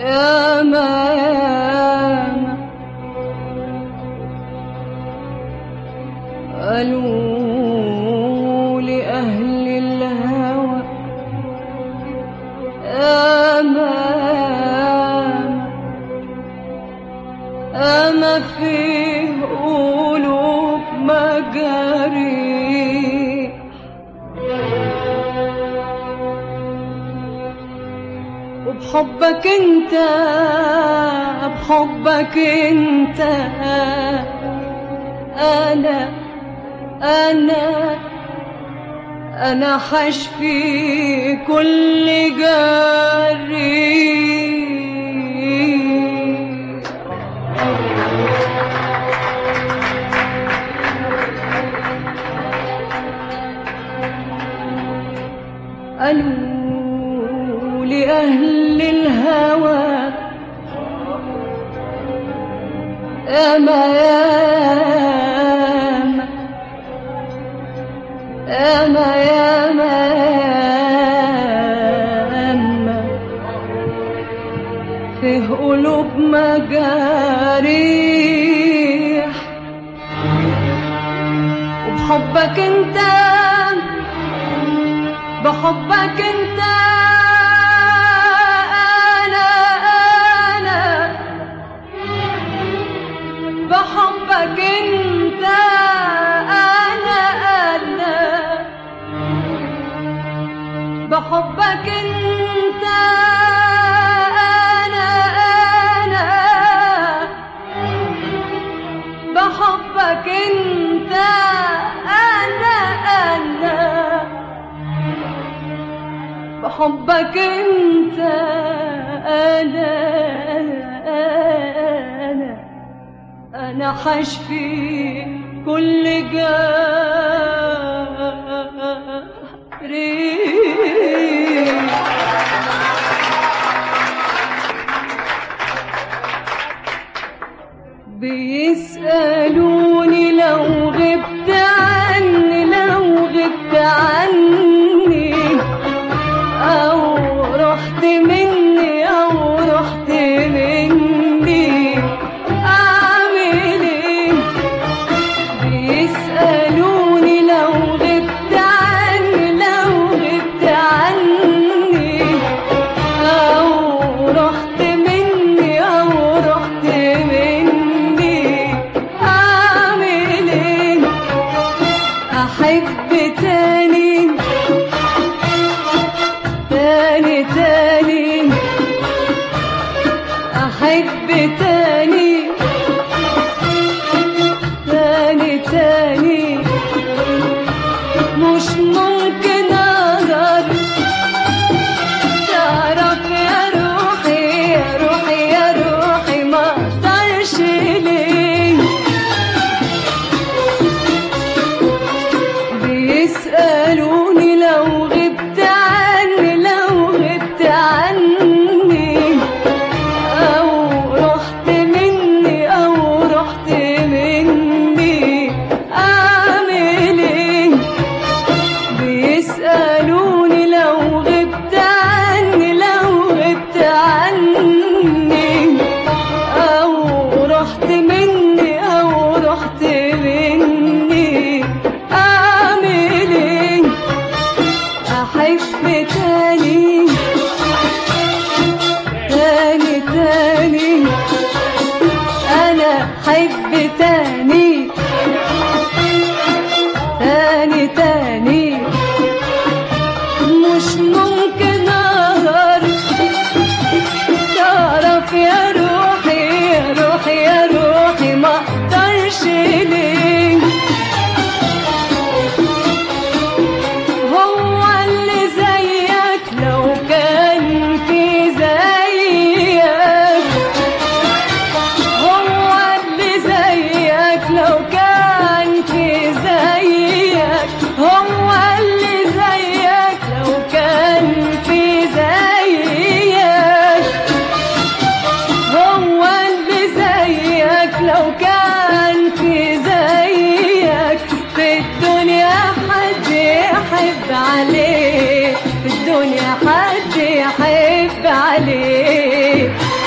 يا ما يا ما قالوا لأهل الهوى يا ما يا ما في قلوب مجاريح وبحبك انت بحبك انت انا انا انا حشفي كل جريح قالوا لأهل الهوى يا ما يا ما يا ما يا ما فيه قلوب مجاريح وبحبك انت بحبك انت انا انا بحبك انت انا انا بحبك انت انا انا بحبك انت انا انا بحبك انت انا انا انا حشفي كل جاري بيسألوني لو غبت عني لو غبت عني أو رحت مني أو رحت مني أعمل إيه بيسألوني لو غبت عني لو غبت عني أو رحت مني أو رحت مني أعمل إيه أحب تاني تاني تاني أحب تاني تاني تاني مش ممكن أقدر تعرف يا روحي يا روحي يا روحي ما أقدرش ليه بيسألوني لو غبت عني لو غبت عني أو رحت مني أو رحت مني أعمل إيه بيسألوني لو غبت عني لو غبت عني أو رحت مني أو رحت مني أعمل إيه أحب تاني تاني تاني أنا أحب تاني تاني تاني مش ممكن أقدر تعرف يا روحي يا روحي يا روحي ما أقدرش ليه هو اللي زيك لو كان في زيك هو اللي زيك لو كان في زيك هو اللي زيك لو كان في زيك هو اللي زيك لو كان في زيك في الدنيا حد يحب عليه في الدنيا حد يحب عليه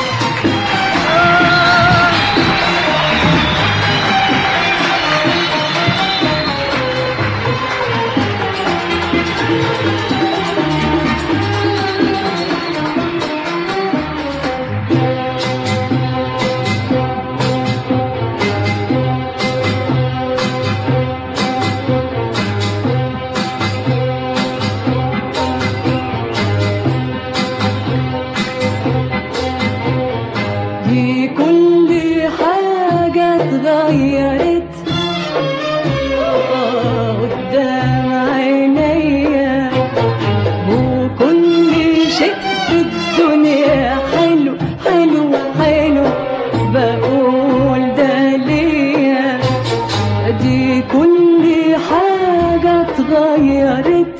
في الدنيا حلو حلو حلو بقول ده ليا دي كل حاجة اتغيرت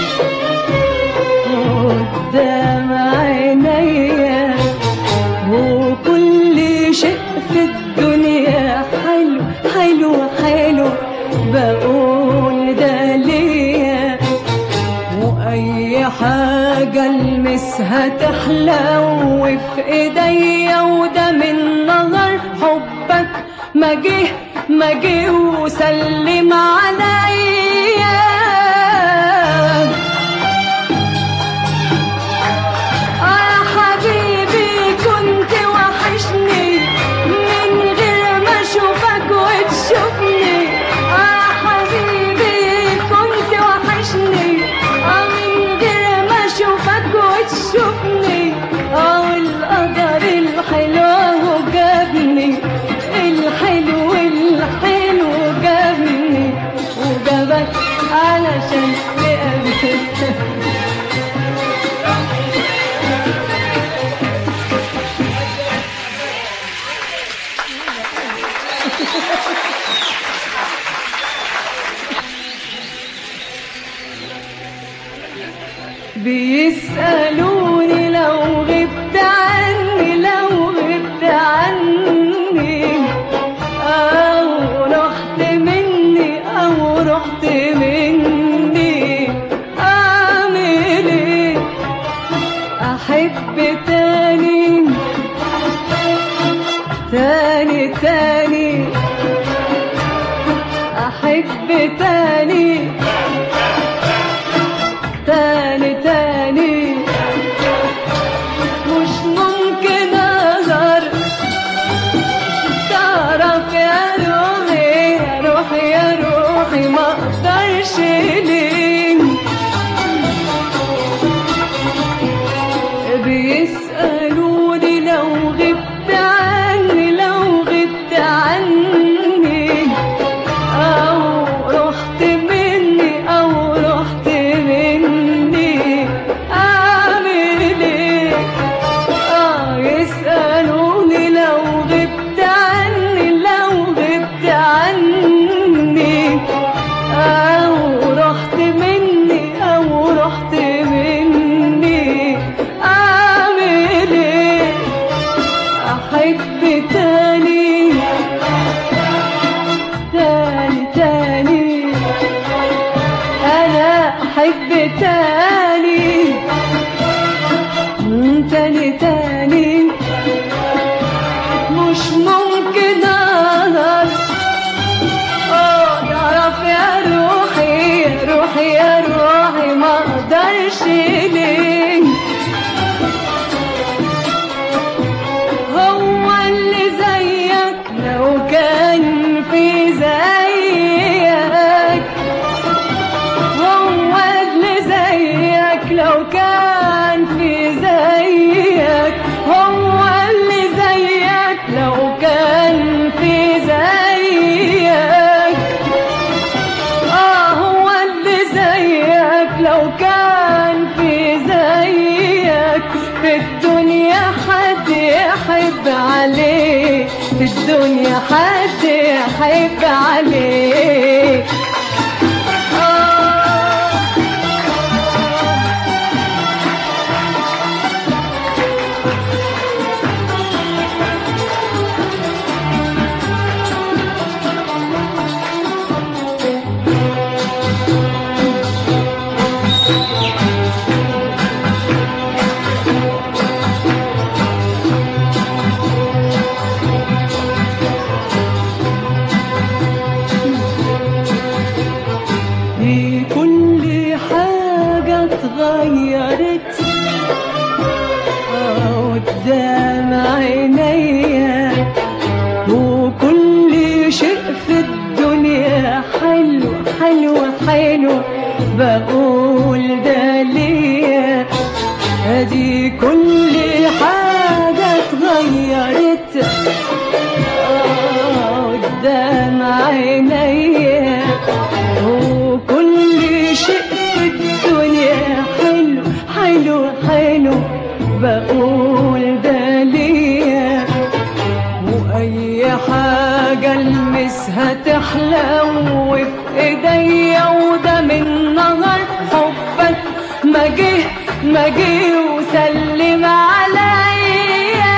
قدام عينيا وكل شيء في الدنيا حلو حلو حلو بقول ده ليا واي حاجة المسها تحلو في ايديا وده من نظر حبك ما جه ما جه وسلم عليا آه حبيبي كنت وحشني من غير ما اشوفك وتشوفني آه حبيبي كنت وحشني آه من غير ما اشوفك وتشوفني آه القدر الحلو جابني الحلو الحلو جابني وجابك علشان تقابلك بيسألوني لو غبت عني لو غبت عني أو رحت مني أو رحت مني أعمل إيه أحب تاني تاني تاني أحب تاني تاني تاني مش ممكن اقدر تعرف يا روحي يا روحي يا روحي ما اقدرش ليه بيسألوني لو غبت عني لو غبت عني أو رحت مني أو رحت مني أعمل إيه آه يسألوني لو غبت عني لو غبت عني أو رحت مني أو رحت مني أعمل إيه أحب تاني تاني تاني أنا أحب تاني مم، تاني تاني مش ممكن أقدر آه، تعرف يا روحي يا روحي يا روحي ما أقدرش ليه هو اللي زيك لو كان في زيك هو اللي زيك لو كان في زيك هو اللي زيك لو كان في زيك اه هو اللي زيك لو كان في زيك في الدنيا حد يحب عليه في الدنيا حد يحب عليه آه في كل حاجة اتغيرت آه، قدام عينيا وكل شيء في الدنيا حلو حلو حلو بقول ده ليا ادي كل حاجة اتغيرت آه، قدام عينيا وكل شيء في الدنيا حلو حلو حلو بقول ده ليا واي حاجة المسها تحلو في ايديا وده من نهر حبك ما جه ما جه وسلم عليا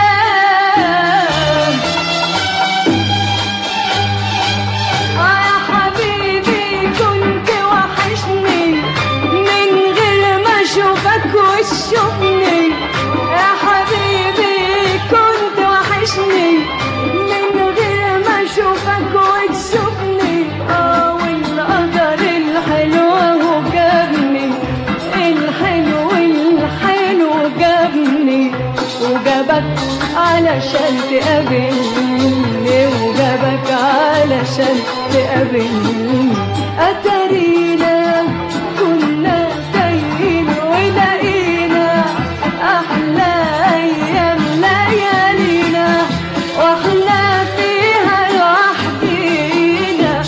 آه يا حبيبي كنت وحشني من غير ما اشوفك وتشوفني يا حبيبي كنت وحشني من غير ما اشوفك وتشوفني اه والقدر الحلو هو جابني الحلو الحلو جابني وجابك علشان تقابلني وجابك علشان تقابلني أترينا كنا تايهين ولقينا أحلى أيام ليالينا وإحنا فيها لوحدينا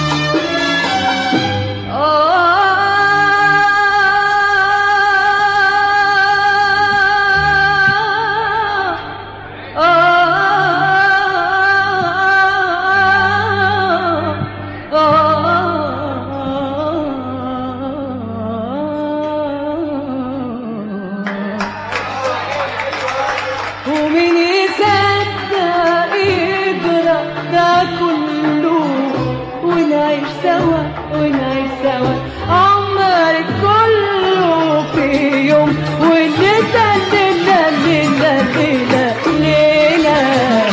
ومين يصدق يجرى ده كله ونعيش سوا ونعيش سوا عمرك كله في يوم والليلة ليلة ليلة ليلة ليلة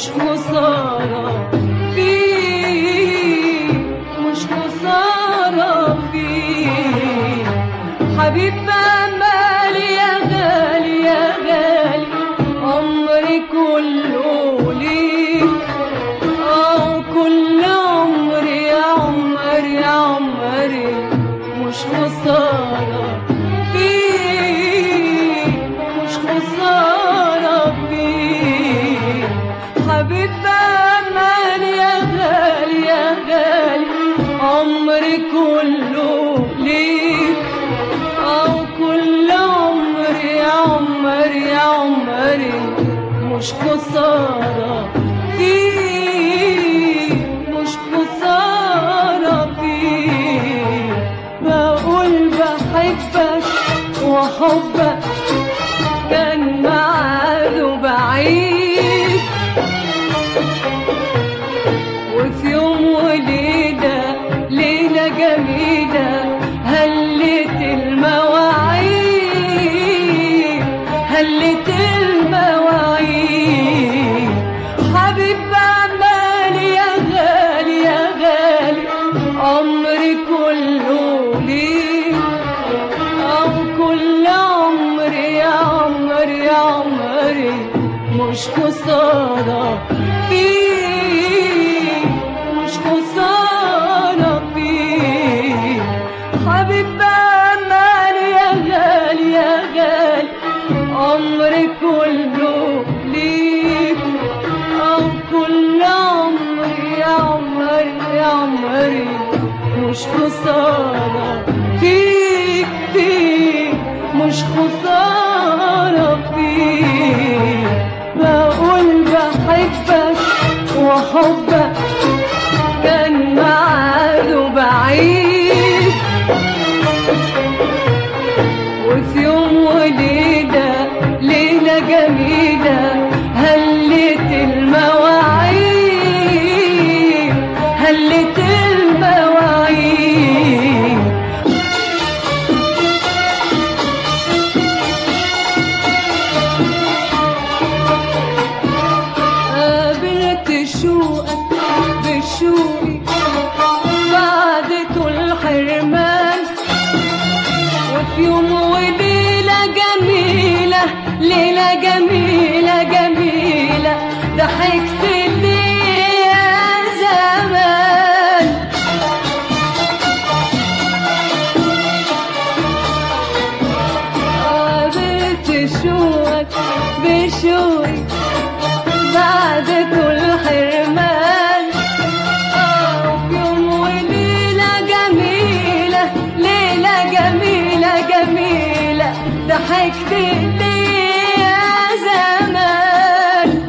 مش خسارة فيه مش خسارة فيه حبيب أمالي يا غالي يا غالي عمري كله ليك اه كل عمري يا عمري يا عمري مش خسارة فيك مش خسارة فيك حبيب أمل يا غالي يا غالي عمري كله ليك أو كل عمري يا عمري يا عمري مش خسارة فيك مش خسارة فيك بقول بحبك وحبك كان معاده بعيد وفي يوم وليلة ليلة جميلة هلت المواعيد هلت المواعيد حبيب أمالي يا غالي يا غالي عمري كله ليك أو كل عمري يا عمري يا عمري مش خسارة فيك مش خسارة فيك حبيب أمالي يا غالي يا غالي عمري كله ليك أو كل عمري يا عمري يا عمري مش خسارة فيك فيك مش خسارة فيك بقول بحبك وحبك كان معاده بعيد وفي يوم وليلة ليلة جميلة هلت المواعيد هلت المواعيد قابلت شوقك بشوقي بعد كل حرمان وفي يوم وليلة جميلة ليلة جميلة جميلة ضحكت لي يا زمان قابلت شوقك بشوقي بعد كل حرمان آه، في يوم وليلة جميلة ليلة جميلة جميلة ضحكت لي يا زمان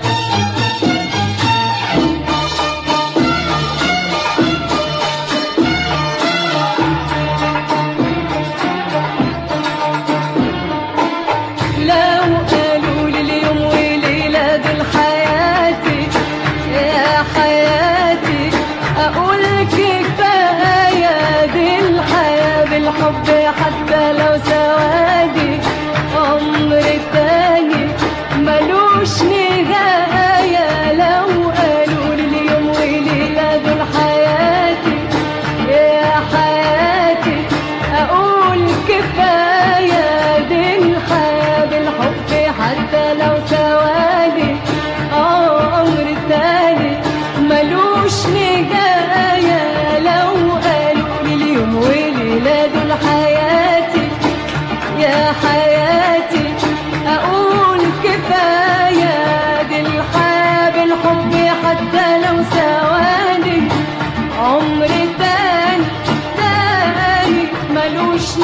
لو قالوا لي اليوم وليلة دول حياتي يا حياتي أقول كفاية دي الحياة بالحب حتى لو سوادي عمر تاني ملوش نهاية لو قالوا لي اليوم وليلة دول حياتي يا حياتي أقول كفاية دي الحياة بالحب حتى لو سوادي اه أمر تاني ملوش نهاية لو قالوا لي اليوم وليلة دول حياتي يا حياتي أقول كفاية دي الحياة بالحب حتى لو سوادي عمر تاني تاني ملوش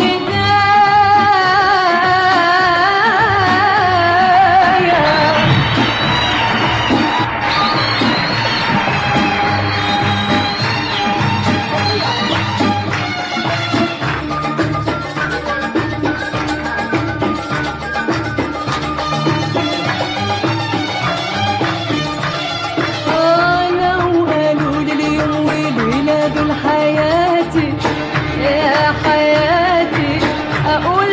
نهاية أنا وقالوا لي اليوم وليلة دول حياتي يا حياتي أقول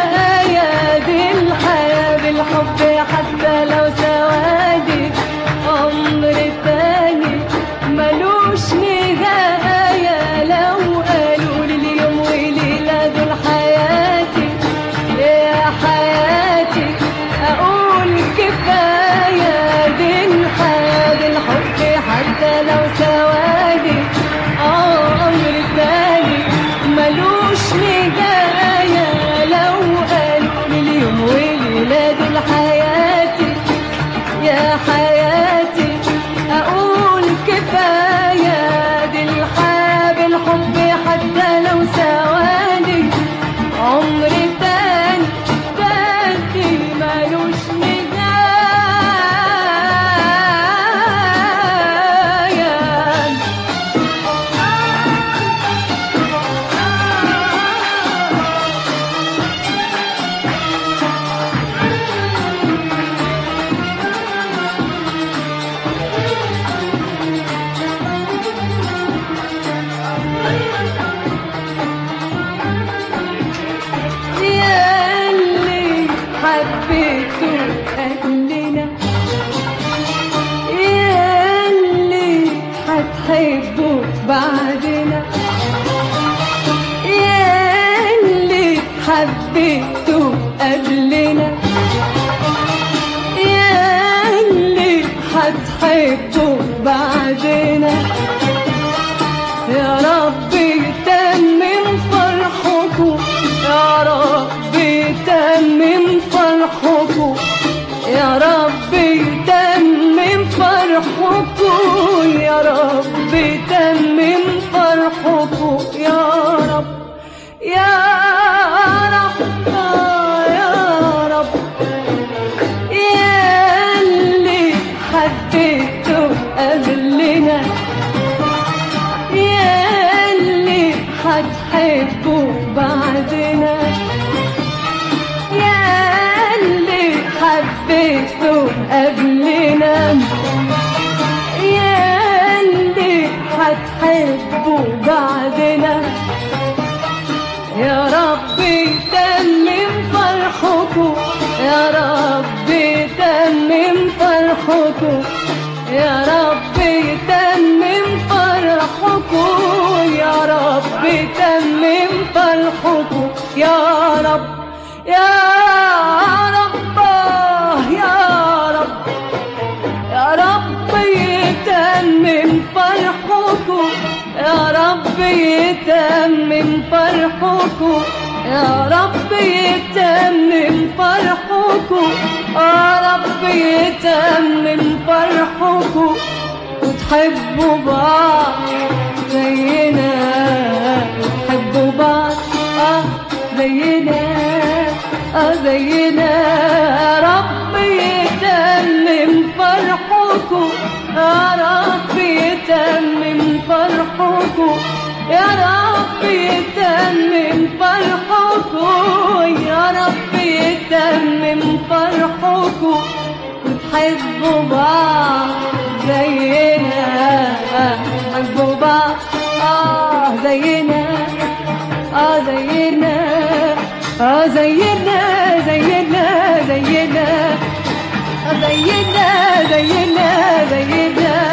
كفاية دي الحياة بالحب حتى لو سوادي حبيته قبلنا ياللي هتحبه بعدنا ياللي حبيته قبلنا ياللي هتحبه بعدنا يا رب يتمم فرحكم يا رب يتمم فرحكم يا رب يتمم فرحكم يا رب يتمم فرحكم يا رب يا رب يا رب ياللي حبيته قبلنا ياللي هتحبه بعدنا ياللي حبيته قبلنا ياللي هتحبه بعدنا يا رب يتمم فرحكم يا رب يتمم فرحكم يا رب يتمم فرحكم يا رب يتمم فرحكم يا رب يا رب يا رب يا رب يتمم فرحكم يا رب يتمم فرحكم يا رب يتمم فرحكم يا رب يتمم فرحكم وتحبوا بعض زينا تحبوا بعض اه زينا اه زينا يا رب يتمم فرحكم يا رب يتمم فرحكم يا رب يتمم فرحكم يا رب يتمم فرحكم وتحبوا بعض زينا تحبوا بعض اه زينا اه زينا اه زينا زينا زينا آه زينا زينا زينا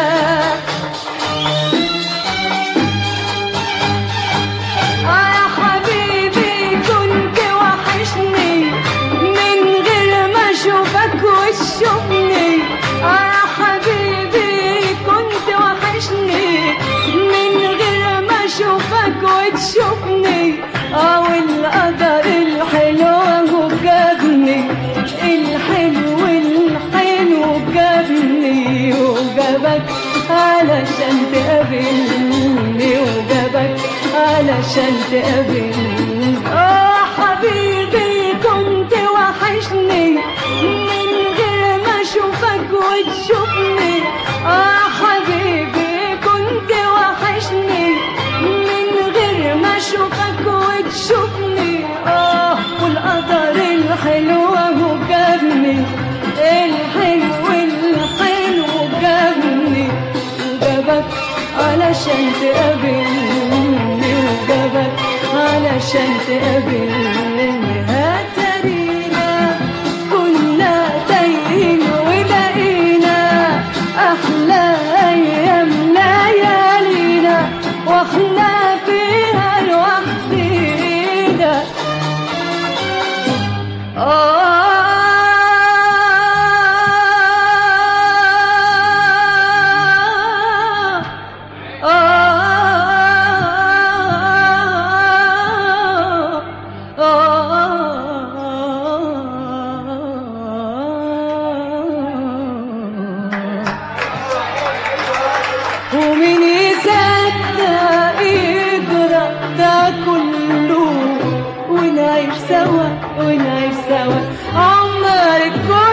آه يا حبيبي كنت وحشني من غير ما اشوفك وتشوفني آه يا حبيبي كنت وحشني من غير ما اشوفك وتشوفني اه والقدر الحلو هو جابني الحلو الحلو جابني وجابك علشان تقابلني وجابك علشان تقابلني اه حبيبي كنت وحشني من غير ما اشوفك وتشوفني اه حبيبي كنت وحشني من غير ما اشوفك وتشوفني اه والقدر الحلو هو جابني الحلو الحلو جابني وجابك علشان تقابلني وجابك علشان تقابلني هترينا كنا تايهين ولقينا احلى ايام ليالينا واحنا فيها لوحدينا آه ومين يصدق يجرى ده كله ونعيش سوا ونعيش سوا عمر الكون